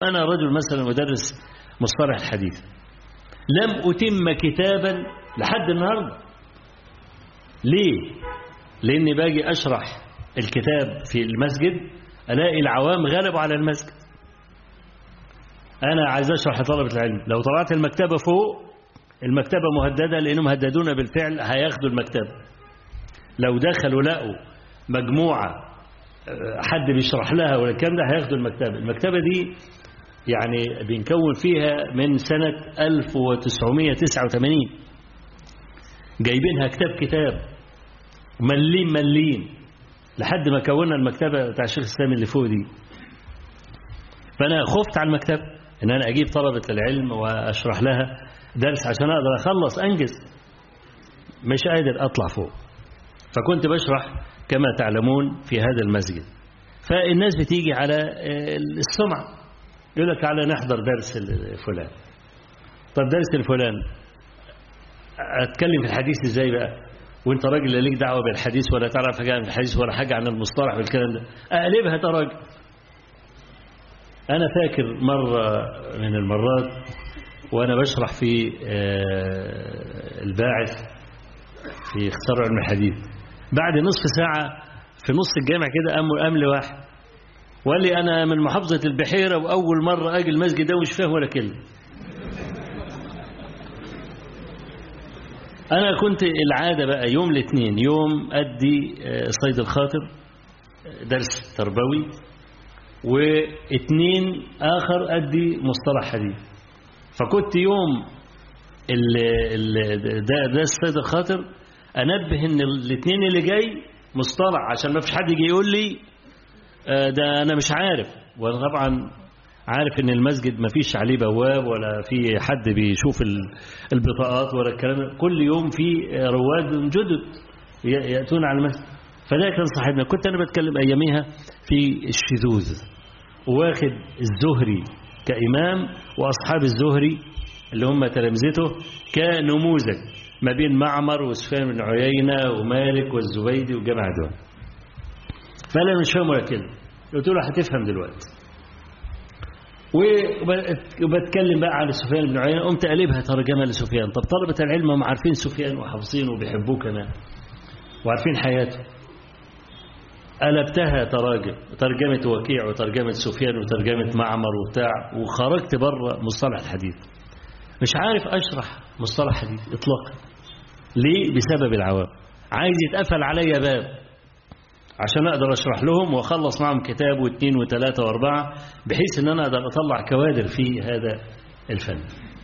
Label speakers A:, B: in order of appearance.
A: أنا رجل مثلا أدرس مصطلح الحديث لم أتم كتابا لحد النهاردة ليه؟ لأني باجي أشرح الكتاب في المسجد ألاقي العوام غلبوا على المسجد أنا عايز أشرح لطلبة العلم لو طلعت المكتبة فوق المكتبة مهددة لأنهم هددونا بالفعل هياخدوا المكتبة لو دخلوا لقوا مجموعة حد بيشرح لها ولا الكلام ده هياخدوا المكتبة المكتبة دي يعني بنكون فيها من سنة 1989 جايبينها كتاب كتاب ملين ملين لحد ما كونا المكتبة بتاع الشيخ الإسلامي اللي فوق دي فأنا خفت على المكتبة إن أنا أجيب طلبة العلم وأشرح لها درس عشان أقدر أخلص أنجز مش قادر أطلع فوق فكنت بشرح كما تعلمون في هذا المسجد فالناس بتيجي على السمعة يقول لك تعالى نحضر درس فلان طب درس الفلان أتكلم في الحديث إزاي بقى وانت راجل لا ليك دعوة بالحديث ولا تعرف حاجة عن الحديث ولا حاجة عن المصطلح والكلام ده أقلبها يا راجل أنا فاكر مرة من المرات وأنا بشرح في الباعث في اختصار علم الحديث بعد نصف ساعة في نص الجامع كده قام قام لي واحد وقال لي أنا من محافظة البحيرة وأول مرة أجي المسجد ده ومش فاهم ولا كلمة أنا كنت العادة بقى يوم الاثنين يوم أدي صيد الخاطر درس تربوي واثنين آخر أدي مصطلح حديث فكنت يوم ال ال ده, ده الصيد الخاطر أنبه إن الاثنين اللي جاي مصطلح عشان ما فيش حد يجي يقول لي ده أنا مش عارف وأنا طبعا عارف إن المسجد ما فيش عليه بواب ولا في حد بيشوف البطاقات ولا الكلام كل يوم في رواد جدد يأتون على المسجد فده كان صاحبنا كنت أنا بتكلم أياميها في الشذوذ واخد الزهري كإمام وأصحاب الزهري اللي هم تلامذته كنموذج ما بين معمر وسفيان بن عيينة ومالك والزبيدي والجماعة دول فأنا مش فاهم ولا كلمة قلت له هتفهم دلوقتي وبتكلم بقى عن سفيان بن عيينة قمت قلبها ترجمة لسفيان طب طلبة العلم هم عارفين سفيان وحافظينه وبيحبوه كمان وعارفين حياته قلبتها تراجم ترجمة وكيع وترجمة سفيان وترجمة معمر وبتاع وخرجت بره مصطلح الحديث مش عارف أشرح مصطلح حديث إطلاقا ليه بسبب العوام عايز يتقفل عليا باب عشان أقدر أشرح لهم وأخلص معهم كتاب واثنين وثلاثة وأربعة بحيث أن أنا أقدر أطلع كوادر في هذا الفن